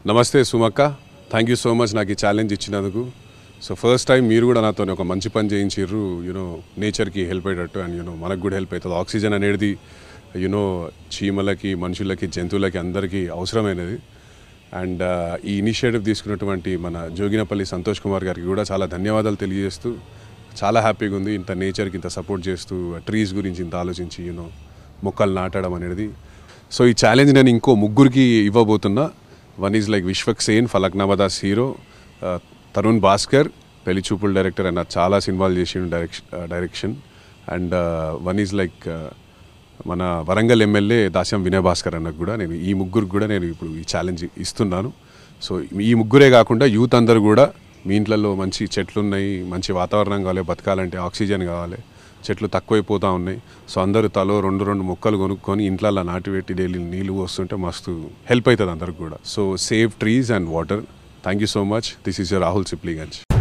నమస్తే సుమక్క thank you so much నాకు ఈ ఛాలెంజ్ ఇచ్చినందుకు సో ఫస్ట్ టైం మీరు కూడా నాతో ఒక మంచి పని చేయించారు యూనో నేచర్కి హెల్ప్ అయ్యేటట్టు అండ్ యూనో మనకు కూడా హెల్ప్ అవుతుంది ఆక్సిజన్ అనేది యూనో చీమలకి మనుషులకి జంతువులకి అందరికీ అవసరమైనది అండ్ ఈ ఇనిషియేటివ్ తీసుకున్నటువంటి మన జోగినపల్లి సంతోష్ కుమార్ గారికి కూడా చాలా ధన్యవాదాలు తెలియజేస్తూ చాలా హ్యాపీగా ఉంది ఇంత నేచర్కి ఇంత సపోర్ట్ చేస్తూ ట్రీస్ గురించి ఇంత ఆలోచించి యూనో మొక్కలు నాటడం అనేది సో ఈ ఛాలెంజ్ నేను ఇంకో ముగ్గురికి ఇవ్వబోతున్నా one is like Vishwak Sen Falaknuma Das hero Tarun Bhaskar పెళ్లి చూపుల డైరెక్టర్ అండ్ చాలా సినిమాలు చేసిండు direction direction and one is like మన వరంగల్ ఎమ్మెల్యే దాస్యం వినయ్ భాస్కర్ అన్నకు కూడా నేను ఈ ముగ్గురికి కూడా నేను ఇప్పుడు ఈ ఛాలెంజ్ ఇస్తున్నాను సో ఈ ముగ్గురే కాకుండా యూత్ అందరు కూడా మీ ఇంట్లలో మంచి చెట్లు ఉన్నాయి మంచి వాతావరణం కావాలి బతకాలంటే ఆక్సిజన్ కావాలి చెట్లు తక్కువైపోతూ ఉన్నాయి సో అందరూ తలో రెండు రెండు మొక్కలు కొనుక్కొని ఇంట్లో నాటిపెట్టి డైలీ నీళ్ళు వస్తుంటే మస్తు హెల్ప్ అవుతుంది అందరికి కూడా so save trees and water thank you so much this is your Rahul Sipligunj